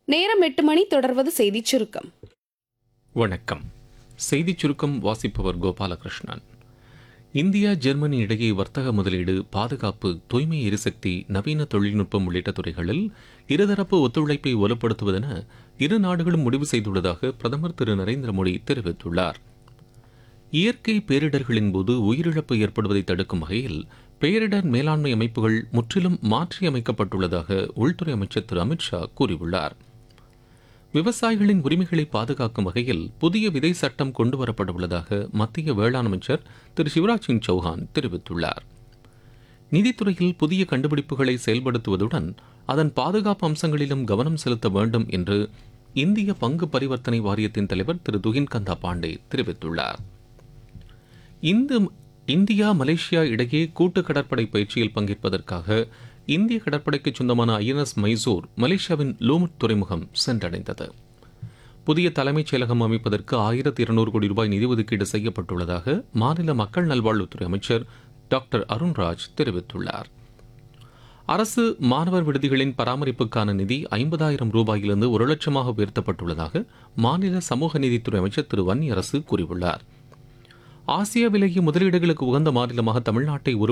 நேரம் எட்டு மணி தொடர்வது செய்திச் சுருக்கம் வணக்கம் செய்திச் சுருக்கம் வாசிப்பவர் கோபாலகிருஷ்ணன் இந்தியா ஜெர்மனி இடையே வர்த்தக முதலீடு பாதுகாப்பு தூய்மை எரிசக்தி நவீன தொழில்நுட்பம் உள்ளிட்ட துறைகளில் இருதரப்பு ஒத்துழைப்பை வலுப்படுத்துவதென இரு நாடுகளும் முடிவு செய்துள்ளதாக பிரதமர் திரு நரேந்திர மோடி தெரிவித்துள்ளார் இயற்கை பேரிடர்களின் போது உயிரிழப்பு ஏற்படுவதை தடுக்கும் வகையில் பேரிடர் மேலாண்மை அமைப்புகள் முற்றிலும் மாற்றியமைக்கப்பட்டுள்ளதாக உள்துறை அமைச்சர் திரு அமித்ஷா கூறியுள்ளார் விவசாயிகளின் உரிமைகளை பாதுகாக்கும் வகையில் புதிய விதை சட்டம் கொண்டுவரப்பட உள்ளதாக மத்திய வேளாண் அமைச்சர் திரு சிவராஜ் சிங் சௌஹான் தெரிவித்துள்ளார் நிதித்துறையில் புதிய கண்டுபிடிப்புகளை செயல்படுத்துவதுடன் அதன் பாதுகாப்பு அம்சங்களிலும் கவனம் செலுத்த வேண்டும் என்று இந்திய பங்கு பரிவர்த்தனை வாரியத்தின் தலைவர் திரு துகின் கந்தா பாண்டே தெரிவித்துள்ளார் இந்த இந்தியா மலேசியா இடையே கூட்டு கடற்படை பயிற்சியில் பங்கேற்பதற்காக இந்திய கடற்படைக்கு சொந்தமான ஐஎன்எஸ் மைசூர் மலேசியாவின் லூமுட் துறைமுகம் சென்றடைந்தது புதிய தலைமைச் செயலகம் அமைப்பதற்கு ஆயிரத்தி இருநூறு கோடி ரூபாய் நிதி ஒதுக்கீடு செய்யப்பட்டுள்ளதாக மாநில மக்கள் நல்வாழ்வுத்துறை அமைச்சர் டாக்டர் அருண்ராஜ் தெரிவித்துள்ளார் அரசு மாணவர் விடுதிகளின் பராமரிப்புக்கான நிதி ஐம்பதாயிரம் ரூபாயிலிருந்து ஒரு லட்சமாக உயர்த்தப்பட்டுள்ளதாக மாநில சமூக நீதித்துறை அமைச்சர் திரு வன்னியரசு கூறியுள்ளார் ஆசியாவிலேயே முதலீடுகளுக்கு உகந்த மாநிலமாக தமிழ்நாட்டை உருவ